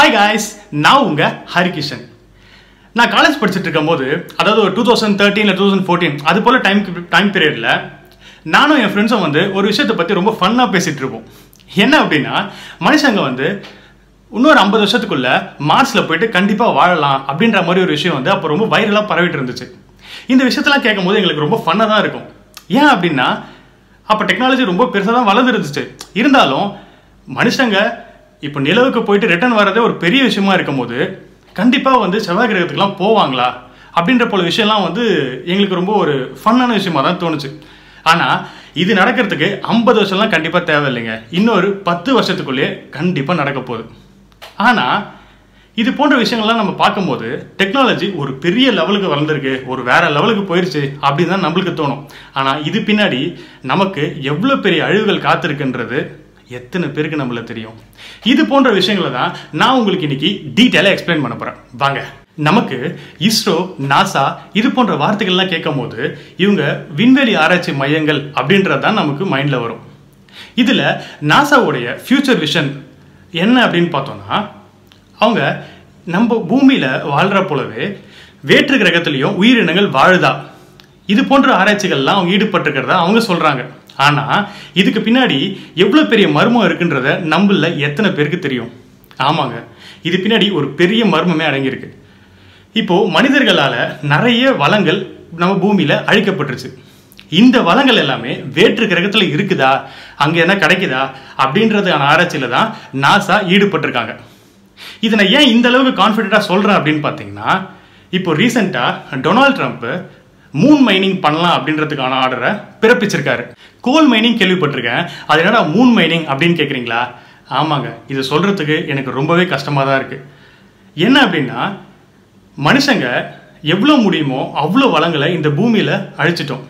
hi guys நான் உங்க ஹரிகிஷன் நான் காலேஜ் படிச்சுட்டு இருக்கும்போது அதாவது ஒரு two thousand thirteen two thousand fourteen அது போல் டைம் டைம் பீரியடில் நானும் என் ஃப்ரெண்ட்ஸும் வந்து ஒரு விஷயத்தை பற்றி ரொம்ப ஃபன்னாக பேசிகிட்டு இருப்போம் என்ன அப்படின்னா மனுஷங்க வந்து இன்னொரு ஐம்பது வருஷத்துக்குள்ள மார்ஸில் போயிட்டு கண்டிப்பாக வாழலாம் அப்படின்ற மாதிரி ஒரு விஷயம் வந்து அப்போ ரொம்ப வைரலாக பரவிட்டு இருந்துச்சு இந்த விஷயத்தெல்லாம் கேட்கும்போது எங்களுக்கு ரொம்ப ஃபன்னாக தான் இருக்கும் ஏன் அப்படின்னா அப்போ டெக்னாலஜி ரொம்ப பெருசாக தான் வளர்ந்து இருந்துச்சு இருந்தாலும் மனுஷங்க இப்போ நிலவுக்கு போயிட்டு ரிட்டர்ன் வர்றதே ஒரு பெரிய விஷயமா இருக்கும்போது கண்டிப்பாக வந்து செவ்வாய் கிரகத்துக்குலாம் போவாங்களா அப்படின்ற போல விஷயம்லாம் வந்து எங்களுக்கு ரொம்ப ஒரு ஃபன்னான விஷயமா தான் தோணுச்சு ஆனால் இது நடக்கிறதுக்கு ஐம்பது வருஷம்லாம் கண்டிப்பாக தேவையில்லைங்க இன்னொரு பத்து வருஷத்துக்குள்ளேயே கண்டிப்பாக நடக்க போகுது ஆனால் இது போன்ற விஷயங்கள்லாம் நம்ம பார்க்கும்போது டெக்னாலஜி ஒரு பெரிய லெவலுக்கு வளர்ந்துருக்கு ஒரு வேற லெவலுக்கு போயிருச்சு அப்படின்னு தான் நம்மளுக்கு தோணும் ஆனால் இது பின்னாடி நமக்கு எவ்வளோ பெரிய அழிவுகள் காத்திருக்குன்றது எத்தனை பேருக்கு நம்மள தெரியும் இது போன்ற விஷயங்களை தான் நான் உங்களுக்கு இன்னைக்கு டீட்டெயிலாக எக்ஸ்பிளைன் பண்ண போகிறேன் வாங்க நமக்கு இஸ்ரோ நாசா இது போன்ற வார்த்தைகள்லாம் கேட்கும் போது இவங்க விண்வெளி ஆராய்ச்சி மையங்கள் அப்படின்றது தான் நமக்கு மைண்டில் வரும் இதில் நாசாவுடைய ஃபியூச்சர் விஷன் என்ன அப்படின்னு பார்த்தோம்னா அவங்க நம்ம பூமியில் வாழ்கிற போலவே வேற்று கிரகத்திலையும் உயிரினங்கள் வாழுதா இது போன்ற ஆராய்ச்சிகள்லாம் அவங்க ஈடுபட்டிருக்கிறதா அவங்க சொல்கிறாங்க ஆனால் இதுக்கு பின்னாடி எவ்வளோ பெரிய மர்மம் இருக்குன்றத நம்மள எத்தனை பேருக்கு தெரியும் ஆமாங்க இது பின்னாடி ஒரு பெரிய மர்மமே அடங்கியிருக்கு இப்போ மனிதர்களால் நிறைய வளங்கள் நம்ம பூமியில் அழிக்கப்பட்டுருச்சு இந்த வளங்கள் எல்லாமே வேற்று கிரகத்தில் இருக்குதா அங்கே என்ன கிடைக்குதா அப்படின்றதுக்கான ஆராய்ச்சியில் தான் நாசா ஈடுபட்டிருக்காங்க இதை நான் ஏன் இந்த அளவுக்கு கான்ஃபிடென்ட்டாக சொல்கிறேன் அப்படின்னு பார்த்தீங்கன்னா இப்போ ரீசெண்டாக டொனால்ட் ட்ரம்ப் மூன் மைனிங் பண்ணலாம் அப்படின்றதுக்கான ஆர்டரை பிறப்பிச்சிருக்காரு கோல் மைனிங் கேள்விப்பட்டிருக்கேன் அது என்னடா மூன் மைனிங் அப்படின்னு கேட்குறீங்களா ஆமாங்க இது சொல்கிறதுக்கு எனக்கு ரொம்பவே கஷ்டமாக தான் இருக்குது என்ன அப்படின்னா மனுஷங்க எவ்வளோ முடியுமோ அவ்வளோ வளங்களை இந்த பூமியில் அழிச்சிட்டோம்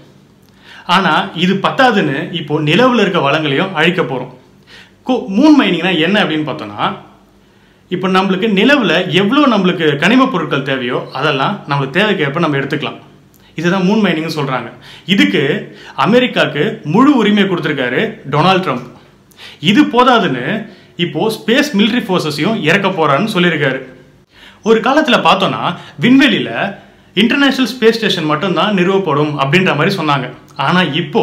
ஆனால் இது பத்தாதுன்னு இப்போ நிலவில் இருக்க வளங்களையும் அழிக்க போகிறோம் கோ மூன் மைனிங்னா என்ன அப்படின்னு பார்த்தோன்னா இப்போ நம்மளுக்கு நிலவில் எவ்வளோ நம்மளுக்கு கனிமப் பொருட்கள் தேவையோ அதெல்லாம் நம்மளுக்கு தேவைக்கேற்ப நம்ம எடுத்துக்கலாம் இதுதான் மூன் மைனிங்னு சொல்கிறாங்க இதுக்கு அமெரிக்காவுக்கு முழு உரிமை கொடுத்துருக்காரு டொனால்ட் ட்ரம்ப் இது போதாதுன்னு இப்போ ஸ்பேஸ் மிலிட்ரி ஃபோர்ஸஸையும் இறக்க போறான்னு சொல்லியிருக்காரு ஒரு காலத்தில் பார்த்தோன்னா விண்வெளியில் இன்டர்நேஷனல் ஸ்பேஸ் ஸ்டேஷன் மட்டும்தான் நிறுவப்படும் அப்படின்ற மாதிரி சொன்னாங்க ஆனால் இப்போ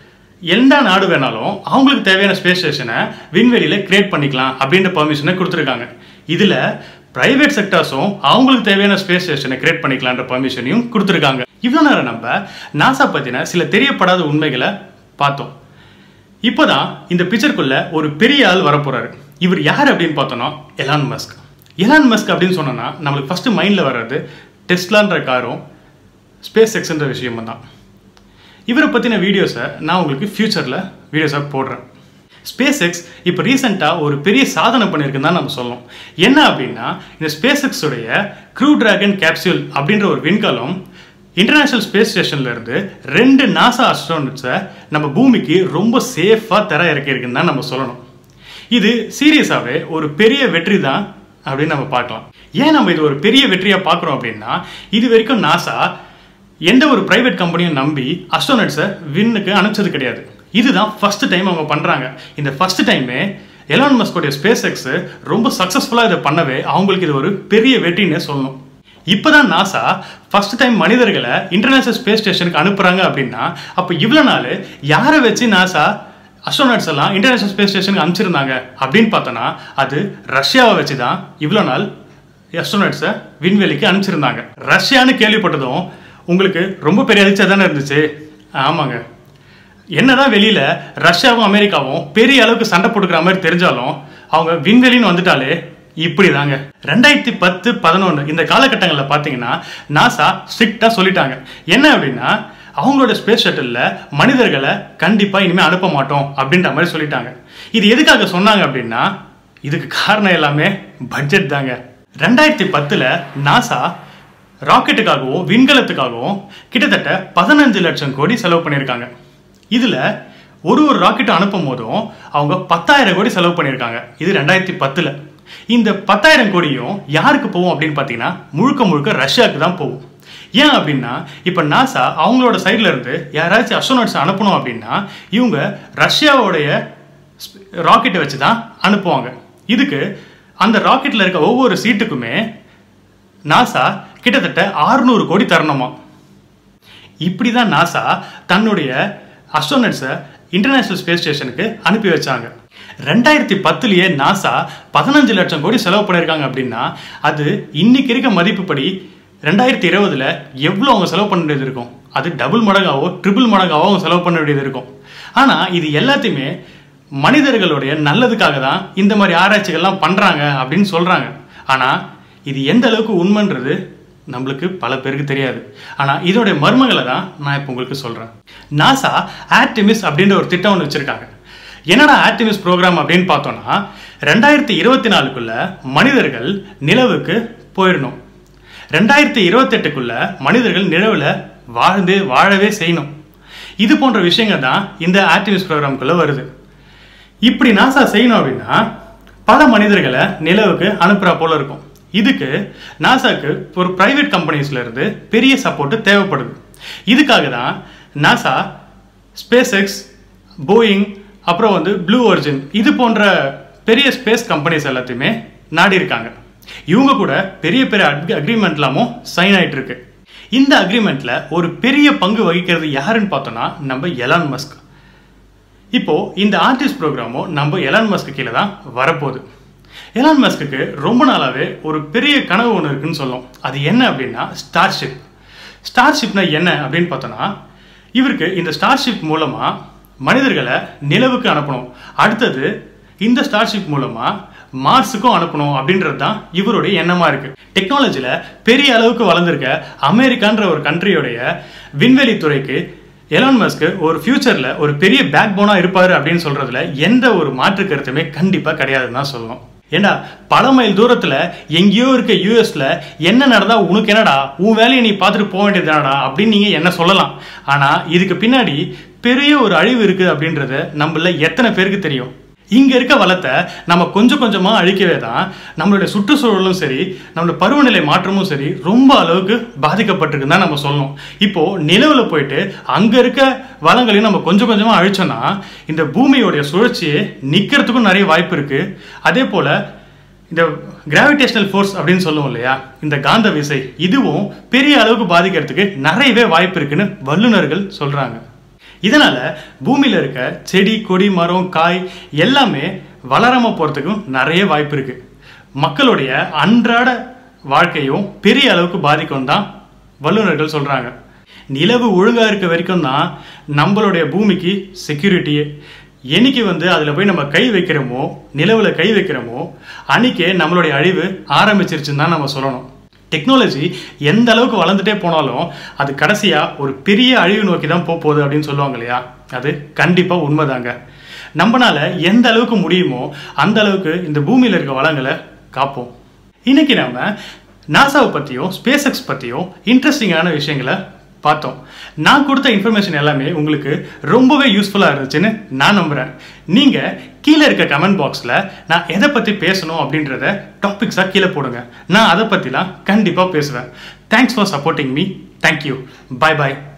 எந்த நாடு வேணாலும் அவங்களுக்கு தேவையான ஸ்பேஸ் ஸ்டேஷனை விண்வெளியில் கிரியேட் பண்ணிக்கலாம் அப்படின்ற பர்மிஷனை கொடுத்துருக்காங்க இதில் பிரைவேட் செக்டர்ஸும் அவங்களுக்கு தேவையான ஸ்பேஸ் ஸ்டேஷனை கிரியேட் பண்ணிக்கலான்ற பர்மிஷனையும் கொடுத்துருக்காங்க இவ்வளோ நேரம் நம்ம நாசா பற்றின சில தெரியப்படாத உண்மைகளை பார்த்தோம் இப்போதான் இந்த பிக்சருக்குள்ள ஒரு பெரிய ஆள் வரப்போறாரு இவர் யார் அப்படின்னு பார்த்தோன்னா எலான் மஸ்க் எலான் மஸ்க் அப்படின்னு சொன்னோன்னா நம்மளுக்கு ஃபர்ஸ்ட் மைண்டில் வர்றது டெஸ்லான்ற காரும் ஸ்பேஸ் எக்ஸ்ன்ற விஷயமும் தான் இவரை பற்றின வீடியோஸை நான் உங்களுக்கு ஃப்யூச்சரில் வீடியோஸாக போடுறேன் ஸ்பேஸ் எக்ஸ் இப்போ ரீசெண்டாக ஒரு பெரிய சாதனை பண்ணியிருக்குன்னு தான் நம்ம சொல்லணும் என்ன அப்படின்னா இந்த ஸ்பேஸ் எக்ஸுடைய க்ரூ டிராகன் கேப்சியூல் அப்படின்ற ஒரு விண்கலம் இன்டர்நேஷனல் ஸ்பேஸ் ஸ்டேஷன்ல இருந்து ரெண்டு நாசா அஸ்ட்ரானட்ஸை நம்ம பூமிக்கு ரொம்ப சேஃபாக தர இறக்கியிருக்குன்னு தான் நம்ம சொல்லணும் இது சீரியஸாகவே ஒரு பெரிய வெற்றி தான் அப்படின்னு நம்ம பார்க்கலாம் ஏன் நம்ம இது ஒரு பெரிய வெற்றியாக பார்க்குறோம் அப்படின்னா இது வரைக்கும் நாசா எந்த ஒரு பிரைவேட் கம்பெனியும் நம்பி அஸ்ட்ரோனட்ஸை விண்ணுக்கு அனுப்பிச்சது கிடையாது இதுதான் ஃபர்ஸ்ட் டைம் அவங்க பண்ணுறாங்க இந்த ஃபர்ஸ்ட் டைமே எலான் மஸ்கோடைய ஸ்பேஸ் எக்ஸ் ரொம்ப சக்ஸஸ்ஃபுல்லாக இதை பண்ணவே அவங்களுக்கு இது ஒரு பெரிய வெற்றின்னே சொல்லணும் இப்போதான் நாசா ஃபர்ஸ்ட் டைம் மனிதர்களை இன்டர்நேஷனல் ஸ்பேஸ் ஸ்டேஷனுக்கு அனுப்புகிறாங்க அப்படின்னா அப்போ இவ்வளோ நாள் யாரை வச்சு நாசா அஸ்ட்ரோனட்ஸ் எல்லாம் இன்டர்நேஷனல் ஸ்பேஸ் ஸ்டேஷனுக்கு அனுப்பிச்சிருந்தாங்க அப்படின்னு பார்த்தோன்னா அது ரஷ்யாவை வச்சு தான் இவ்வளோ நாள் அஸ்ட்ரோனட்ஸை விண்வெளிக்கு அனுப்பிச்சிருந்தாங்க ரஷ்யான்னு கேள்விப்பட்டதும் உங்களுக்கு ரொம்ப பெரிய அதிர்ச்சியாக தானே இருந்துச்சு ஆமாங்க என்னதான் வெளியில ரஷ்யாவும் அமெரிக்காவும் பெரிய அளவுக்கு சண்டை போட்டுக்கிற மாதிரி தெரிஞ்சாலும் அவங்க விண்வெளின்னு வந்துட்டாலே இப்படி தாங்க ரெண்டாயிரத்தி பத்து பதினொன்று இந்த காலகட்டங்களில் பார்த்தீங்கன்னா நாசா ஸ்ட்ரிக்டாக சொல்லிட்டாங்க என்ன அப்படின்னா அவங்களோட ஸ்பேஸ் ஷட்டிலில் மனிதர்களை கண்டிப்பாக இனிமேல் அனுப்ப மாட்டோம் அப்படின்ற மாதிரி சொல்லிட்டாங்க இது எதுக்காக சொன்னாங்க அப்படின்னா இதுக்கு காரணம் எல்லாமே பட்ஜெட் தாங்க ரெண்டாயிரத்தி பத்தில் நாசா ராக்கெட்டுக்காகவும் விண்கலத்துக்காகவும் கிட்டத்தட்ட பதினஞ்சு லட்சம் கோடி செலவு பண்ணியிருக்காங்க இதில் ஒரு ஒரு ராக்கெட் அனுப்பும் போதும் அவங்க பத்தாயிரம் கோடி செலவு பண்ணியிருக்காங்க இது ரெண்டாயிரத்தி பத்தில் இந்த பத்தாயிரம் கோடியும் யாருக்கு போகும் அப்படின்னு பார்த்தீங்கன்னா முழுக்க முழுக்க ரஷ்யாவுக்கு தான் போகும் ஏன் அப்படின்னா இப்போ நாசா அவங்களோட சைடில் இருந்து யாராச்சும் அஸ்ட்ரோனட்ஸ் அனுப்பணும் அப்படின்னா இவங்க ரஷ்யாவோடைய ராக்கெட்டை வச்சு தான் அனுப்புவாங்க இதுக்கு அந்த ராக்கெட்டில் இருக்க ஒவ்வொரு சீட்டுக்குமே நாசா கிட்டத்தட்ட 600 கோடி தரணுமா இப்படி தான் நாசா தன்னுடைய அஸ்ட்ரோனட்ஸை இன்டர்நேஷனல் ஸ்பேஸ் ஸ்டேஷனுக்கு அனுப்பி வச்சாங்க ரெண்டாயிரத்தி பத்துலயே நாசா பதினஞ்சு லட்சம் கோடி செலவு பண்ணியிருக்காங்க அப்படின்னா அது இன்னைக்கு இருக்க மதிப்புப்படி ரெண்டாயிரத்தி இருபதுல எவ்வளோ அவங்க செலவு பண்ண வேண்டியது இருக்கும் அது டபுள் மடங்காவோ ட்ரிபிள் மடங்காவோ அவங்க செலவு பண்ண வேண்டியது இருக்கும் ஆனால் இது எல்லாத்தையுமே மனிதர்களுடைய நல்லதுக்காக தான் இந்த மாதிரி ஆராய்ச்சிகள்லாம் பண்ணுறாங்க அப்படின்னு சொல்கிறாங்க ஆனால் இது எந்த அளவுக்கு உண்மைன்றது நம்மளுக்கு பல பேருக்கு தெரியாது ஆனால் இதோடைய மர்மங்களை தான் நான் இப்போ உங்களுக்கு சொல்கிறேன் நாசா ஆர்டிமிஸ் அப்படின்ற ஒரு திட்டம் ஒன்று வச்சுருக்காங்க என்னடா ஆர்டிமிஸ் ப்ரோக்ராம் அப்படின்னு பார்த்தோம்னா ரெண்டாயிரத்தி இருபத்தி நாலுக்குள்ள மனிதர்கள் நிலவுக்கு போயிடணும் ரெண்டாயிரத்தி இருபத்தெட்டுக்குள்ள மனிதர்கள் நிலவில் வாழ்ந்து வாழவே செய்யணும் இது போன்ற விஷயங்கள் தான் இந்த ஆர்டிமிஸ் ப்ரோக்ராம்குள்ளே வருது இப்படி நாசா செய்யணும் அப்படின்னா பல மனிதர்களை நிலவுக்கு அனுப்புறா போல இருக்கும் இதுக்கு நாசாக்கு ஒரு பிரைவேட் கம்பெனிஸ்ல இருந்து பெரிய சப்போர்ட் தேவைப்படுது இதுக்காக தான் நாசா ஸ்பேஸ் எக்ஸ் போயிங் அப்புறம் வந்து ப்ளூ ஒரிஜின் இது போன்ற பெரிய ஸ்பேஸ் கம்பெனிஸ் எல்லாத்தையுமே நாடி இருக்காங்க இவங்க கூட பெரிய பெரிய அக்ரிமெண்ட்லாமும் சைன் ஆயிட்டு இருக்கு இந்த அக்ரிமெண்ட்ல ஒரு பெரிய பங்கு வகிக்கிறது யாருன்னு பார்த்தோம்னா நம்ம எலான் மஸ்க் இப்போ இந்த ஆர்டிஸ்ட் ப்ரோக்ராமும் நம்ம எலான் மஸ்க்கு கீழே தான் வரப்போகுது எலான் மஸ்க்கு ரொம்ப நாளாவே ஒரு பெரிய கனவு ஒன்று இருக்குன்னு சொல்லும் அது என்ன அப்படின்னா ஸ்டார்ஷிப் ஸ்டார்ஷிப்னா என்ன அப்படின்னு பார்த்தோன்னா இவருக்கு இந்த ஸ்டார்ஷிப் மூலமா மனிதர்களை நிலவுக்கு அனுப்பணும் அடுத்தது இந்த ஸ்டார்ஷிப் மூலமா மார்ஸுக்கும் அனுப்பணும் அப்படின்றது தான் இவருடைய எண்ணமா இருக்கு டெக்னாலஜில பெரிய அளவுக்கு வளர்ந்துருக்க அமெரிக்கான்ற ஒரு கண்ட்ரியோடைய விண்வெளி துறைக்கு எலான் மஸ்க் ஒரு ஃபியூச்சர்ல ஒரு பெரிய பேக் போனா இருப்பாரு அப்படின்னு சொல்றதுல எந்த ஒரு மாற்று கருத்துமே கண்டிப்பா கிடையாதுன்னு தான் சொல்லணும் ஏண்டா பல மைல் தூரத்துல எங்கேயோ இருக்க யூஎஸ்ல என்ன நடந்தா உனக்கு என்னடா உன் வேலையை நீ பார்த்துட்டு போக வேண்டியது என்னடா அப்படின்னு நீங்க என்ன சொல்லலாம் ஆனா இதுக்கு பின்னாடி பெரிய ஒரு அழிவு இருக்குது அப்படின்றது நம்மள எத்தனை பேருக்கு தெரியும் இங்க இருக்க வளத்தை நம்ம கொஞ்சம் கொஞ்சமா அழிக்கவே தான் நம்மளுடைய சுற்றுச்சூழலும் சரி நம்மளோட பருவநிலை மாற்றமும் சரி ரொம்ப அளவுக்கு பாதிக்கப்பட்டிருக்குன்னு தான் நம்ம சொல்லணும் இப்போ நிலவுல போயிட்டு அங்க இருக்க வளங்களையும் நம்ம கொஞ்சம் கொஞ்சமா அழிச்சோம்னா இந்த பூமியோடைய சுழற்சியை நிக்கிறதுக்கும் நிறைய வாய்ப்பு இருக்கு அதே போல இந்த கிராவிடேஷனல் ஃபோர்ஸ் அப்படின்னு சொல்லுவோம் இல்லையா இந்த காந்த விசை இதுவும் பெரிய அளவுக்கு பாதிக்கிறதுக்கு நிறையவே வாய்ப்பு இருக்குன்னு வல்லுநர்கள் சொல்றாங்க இதனால பூமியில இருக்க செடி கொடி மரம் காய் எல்லாமே வளராம போறதுக்கும் நிறைய வாய்ப்பு இருக்கு மக்களுடைய அன்றாட வாழ்க்கையும் பெரிய அளவுக்கு பாதிக்கும் தான் வல்லுநர்கள் சொல்றாங்க நிலவு ஒழுங்கா இருக்க வரைக்கும் தான் நம்மளுடைய பூமிக்கு செக்யூரிட்டியே என்னைக்கு வந்து அதில் போய் நம்ம கை வைக்கிறோமோ நிலவில் கை வைக்கிறோமோ அன்னைக்கே நம்மளுடைய அழிவு ஆரம்பிச்சிருச்சுன்னு தான் நம்ம சொல்லணும் டெக்னாலஜி எந்த அளவுக்கு வளர்ந்துட்டே போனாலும் அது கடைசியாக ஒரு பெரிய அழிவு நோக்கி தான் போக போகுது அப்படின்னு சொல்லுவாங்க இல்லையா அது கண்டிப்பாக உண்மைதாங்க நம்மனால எந்த அளவுக்கு முடியுமோ அந்த அளவுக்கு இந்த பூமியில் இருக்க வளங்களை காப்போம் இன்னைக்கு நாம நாசாவை பற்றியும் ஸ்பேஸ் எக்ஸ் பற்றியும் இன்ட்ரெஸ்டிங்கான விஷயங்களை பார்த்தோம் நான் கொடுத்த இன்ஃபர்மேஷன் எல்லாமே உங்களுக்கு ரொம்பவே யூஸ்ஃபுல்லாக இருந்துச்சுன்னு நான் நம்புகிறேன் நீங்கள் கீழே இருக்க கமெண்ட் பாக்ஸில் நான் எதை பற்றி பேசணும் அப்படின்றத டாபிக்ஸாக கீழே போடுங்க நான் அதை பற்றிலாம் கண்டிப்பாக பேசுவேன் thanks for supporting me thank you bye bye